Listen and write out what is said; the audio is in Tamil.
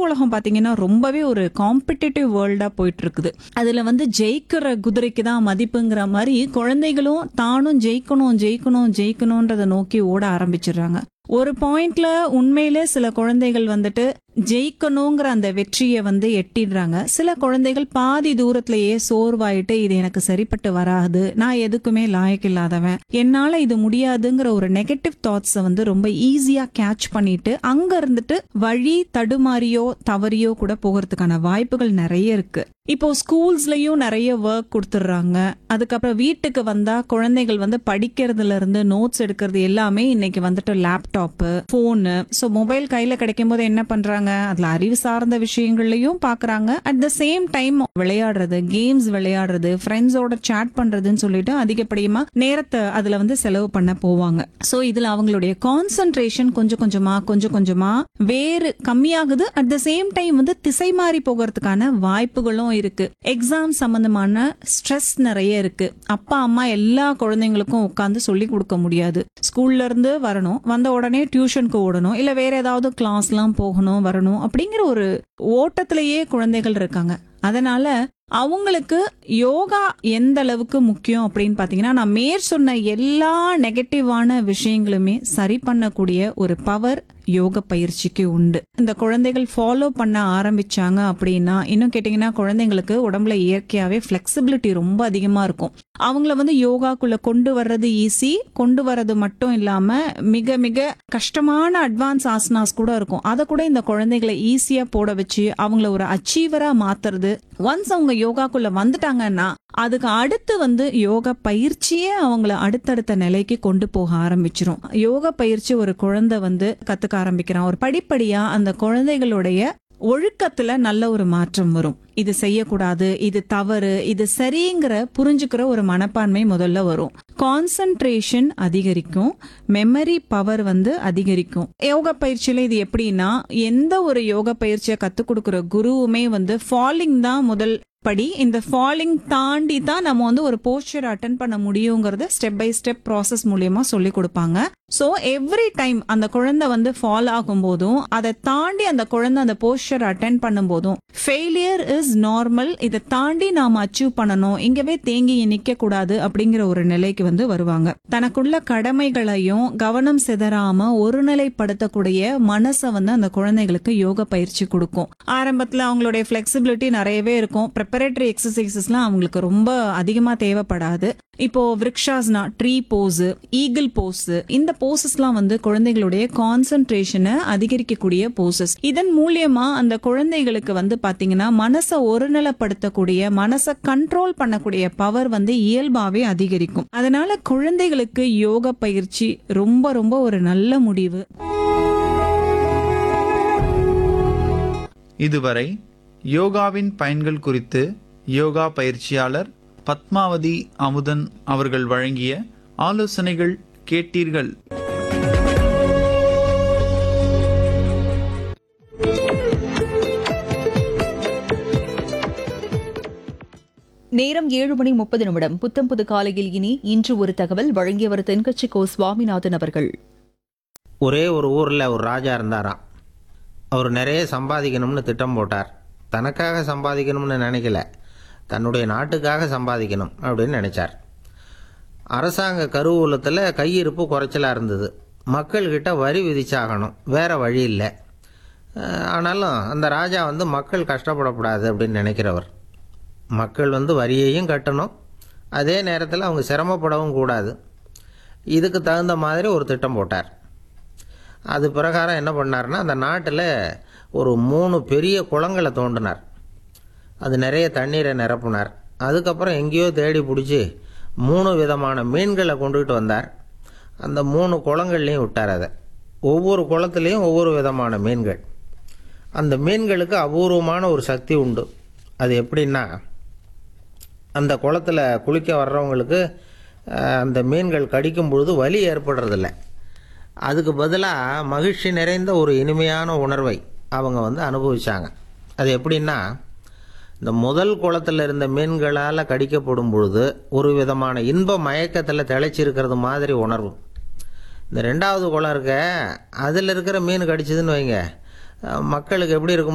உலகம் பாத்தீங்கன்னா ரொம்பவே ஒரு காம்படிட்டிவ் வேர்ல்டா போயிட்டு இருக்குது அதுல வந்து ஜெயிக்கிற குதிரைக்கு தான் மதிப்புங்கிற மாதிரி குழந்தைகளும் தானும் ஜெயிக்கணும் ஜெயிக்கணும் ஜெயிக்கணும்ன்றத நோக்கி ஓட ஆரம்பிச்சிடுறாங்க ஒரு பாயிண்ட்ல உண்மையிலே சில குழந்தைகள் வந்துட்டு ஜெயிக்கணுங்கிற அந்த வெற்றியை வந்து எட்டிடுறாங்க சில குழந்தைகள் பாதி தூரத்திலேயே சோர்வாயிட்டு இது எனக்கு சரிப்பட்டு வராது நான் எதுக்குமே லாயக்கில்லாதவன் என்னால இது முடியாதுங்கிற ஒரு நெகட்டிவ் தாட்ஸை வந்து ரொம்ப ஈஸியா கேட்ச் பண்ணிட்டு அங்க இருந்துட்டு வழி தடுமாறியோ தவறியோ கூட போகிறதுக்கான வாய்ப்புகள் நிறைய இருக்கு இப்போ ஸ்கூல்ஸ்லயும் நிறைய ஒர்க் கொடுத்துட்றாங்க அதுக்கப்புறம் வீட்டுக்கு வந்தா குழந்தைகள் வந்து படிக்கிறதுல இருந்து நோட்ஸ் எடுக்கிறது எல்லாமே இன்னைக்கு வந்துட்டு லேப்டாப்பு போனு ஸோ மொபைல் கையில கிடைக்கும் போது என்ன பண்றாங்க அதுல அறிவு சார்ந்த விஷயங்கள்லயும் பாக்குறாங்க அட் த சேம் டைம் விளையாடுறது கேம்ஸ் விளையாடுறது ஃப்ரெண்ட்ஸோட சேட் பண்றதுன்னு சொல்லிட்டு அதிகப்படியமா நேரத்தை அதுல வந்து செலவு பண்ண போவாங்க ஸோ இதுல அவங்களுடைய கான்சென்ட்ரேஷன் கொஞ்சம் கொஞ்சமா கொஞ்சம் கொஞ்சமா வேறு கம்மியாகுது அட் த சேம் டைம் வந்து திசை மாறி போகிறதுக்கான வாய்ப்புகளும் இருக்கு எக்ஸாம் சம்பந்தமான ஸ்ட்ரெஸ் நிறைய இருக்கு அப்பா அம்மா எல்லா குழந்தைங்களுக்கும் உட்காந்து சொல்லி கொடுக்க முடியாது ஸ்கூல்ல இருந்து வரணும் வந்த உடனே டியூஷனுக்கு ஓடணும் இல்ல வேற ஏதாவது கிளாஸ்லாம் போகணும் வரணும் அப்படிங்கிற ஒரு ஓட்டத்திலேயே குழந்தைகள் இருக்காங்க அதனால அவங்களுக்கு யோகா எந்த அளவுக்கு முக்கியம் அப்படின்னு பாத்தீங்கன்னா நான் மேற் சொன்ன எல்லா நெகட்டிவான விஷயங்களுமே சரி பண்ணக்கூடிய ஒரு பவர் யோக பயிற்சிக்கு உண்டு இந்த குழந்தைகள் ஃபாலோ பண்ண ஆரம்பிச்சாங்க அப்படின்னா இன்னும் கேட்டீங்கன்னா குழந்தைங்களுக்கு உடம்புல இயற்கையாவே ஃபிளெக்சிபிலிட்டி ரொம்ப அதிகமா இருக்கும் அவங்கள வந்து யோகாக்குள்ள கொண்டு வர்றது ஈஸி கொண்டு வர்றது மட்டும் இல்லாம மிக மிக கஷ்டமான அட்வான்ஸ் ஆசனாஸ் கூட இருக்கும் அதை கூட இந்த குழந்தைகளை ஈஸியா போட வச்சு அவங்கள ஒரு அச்சீவரா மாத்துறது ஒன்ஸ் அவங்க யோகாக்குள்ள வந்துட்டாங்கன்னா அதுக்கு அடுத்து வந்து யோகா பயிற்சியே அவங்கள அடுத்தடுத்த நிலைக்கு கொண்டு போக ஆரம்பிச்சிரும் யோகா பயிற்சி ஒரு குழந்தை வந்து கத்துக்க ஆரம்பிக்கிறான் ஒரு படிப்படியா அந்த குழந்தைகளுடைய ஒழுக்கத்துல நல்ல ஒரு மாற்றம் வரும் இது செய்யக்கூடாது இது தவறு இது சரிங்கிற புரிஞ்சுக்கிற ஒரு மனப்பான்மை முதல்ல வரும் கான்சன்ட்ரேஷன் அதிகரிக்கும் மெமரி பவர் வந்து அதிகரிக்கும் யோகா பயிற்சியில இது எப்படின்னா எந்த ஒரு யோகா பயிற்சியை கத்துக் கொடுக்கிற குருவுமே வந்து ஃபாலிங் தான் முதல் படி இந்த ஃபாலிங் தாண்டி தான் நம்ம வந்து ஒரு போஸ்டர் அட்டன் பண்ண முடியுங்கிறத ஸ்டெப் பை ஸ்டெப் ப்ராசஸ் மூலியமா சொல்லி கொடுப்பாங்க ஸோ எவ்ரி டைம் அந்த குழந்தை வந்து ஃபால் ஆகும் போதும் அதை தாண்டி அந்த குழந்தை அந்த போஸ்டர் அட்டன் பண்ணும் போதும் ஃபெயிலியர் இஸ் நார்மல் இதை தாண்டி நாம அச்சீவ் பண்ணணும் இங்கவே தேங்கி நிக்க கூடாது அப்படிங்கிற ஒரு நிலைக்கு வந்து வருவாங்க தனக்குள்ள கடமைகளையும் கவனம் சிதறாம ஒருநிலைப்படுத்தக்கூடிய மனசை வந்து அந்த குழந்தைகளுக்கு யோக பயிற்சி கொடுக்கும் ஆரம்பத்துல அவங்களுடைய ஃபிளெக்சிபிலிட்டி நிறையவே இருக்கும் ப்ரிப்பரேட்டரி எக்ஸசைசஸ்லாம் அவங்களுக்கு ரொம்ப அதிகமா தேவைப்படாது இப்போ விரக்ஷாஸ்னா ட்ரீ போஸ் ஈகிள் போஸ் இந்த போசஸ்லாம் வந்து குழந்தைகளுடைய கான்சென்ட்ரேஷனை அதிகரிக்கக்கூடிய போசஸ் இதன் மூலியமா அந்த குழந்தைகளுக்கு வந்து பாத்தீங்கன்னா மனசை ஒருநிலைப்படுத்தக்கூடிய மனசை கண்ட்ரோல் பண்ணக்கூடிய பவர் வந்து இயல்பாவே அதிகரிக்கும் அதனால குழந்தைகளுக்கு யோக பயிற்சி ரொம்ப ரொம்ப ஒரு நல்ல முடிவு இதுவரை யோகாவின் பயன்கள் குறித்து யோகா பயிற்சியாளர் பத்மாவதி அமுதன் அவர்கள் வழங்கிய ஆலோசனைகள் கேட்டீர்கள் நேரம் ஏழு மணி முப்பது நிமிடம் புத்தம் புது காலையில் இனி இன்று ஒரு தகவல் வழங்கியவர் தென்கட்சி கோ சுவாமிநாதன் அவர்கள் ஒரே ஒரு ஊரில் ஒரு ராஜா இருந்தாராம் அவர் நிறைய சம்பாதிக்கணும்னு திட்டம் போட்டார் தனக்காக சம்பாதிக்கணும்னு நினைக்கல தன்னுடைய நாட்டுக்காக சம்பாதிக்கணும் அப்படின்னு நினைச்சார் அரசாங்க கருவூலத்தில் கையிருப்பு குறைச்சலாக இருந்தது மக்கள்கிட்ட வரி விதிச்சாகணும் வேற வழி இல்லை அஹ், ஆனாலும் அந்த ராஜா வந்து மக்கள் கஷ்டப்படக்கூடாது அப்படின்னு நினைக்கிறவர் மக்கள் வந்து வரியையும் கட்டணும் அதே நேரத்தில் அவங்க சிரமப்படவும் கூடாது இதுக்கு தகுந்த மாதிரி ஒரு திட்டம் போட்டார் அது பிரகாரம் என்ன பண்ணார்னா அந்த நாட்டில் ஒரு மூணு பெரிய குளங்களை தோண்டினார் அது நிறைய தண்ணீரை நிரப்புனார் அதுக்கப்புறம் எங்கேயோ தேடி பிடிச்சி மூணு விதமான மீன்களை கொண்டுகிட்டு வந்தார் அந்த மூணு குளங்கள்லையும் விட்டார் அதை ஒவ்வொரு குளத்துலேயும் ஒவ்வொரு விதமான மீன்கள் அந்த மீன்களுக்கு அபூர்வமான ஒரு சக்தி உண்டு அது எப்படின்னா அந்த குளத்துல குளிக்க வர்றவங்களுக்கு அஹ், அந்த மீன்கள் கடிக்கும் பொழுது வலி ஏற்படுறதில்ல அதுக்கு பதிலாக மகிழ்ச்சி நிறைந்த ஒரு இனிமையான உணர்வை அவங்க வந்து அனுபவிச்சாங்க அது எப்படின்னா இந்த முதல் குளத்தில் இருந்த மீன்களால் கடிக்கப்படும் பொழுது ஒரு விதமான இன்ப மயக்கத்தில் திளைச்சிருக்கிறது மாதிரி உணர்வு இந்த ரெண்டாவது குளம் இருக்க அதில் இருக்கிற மீன் கடிச்சதுன்னு வைங்க அஹ், மக்களுக்கு எப்படி இருக்கும்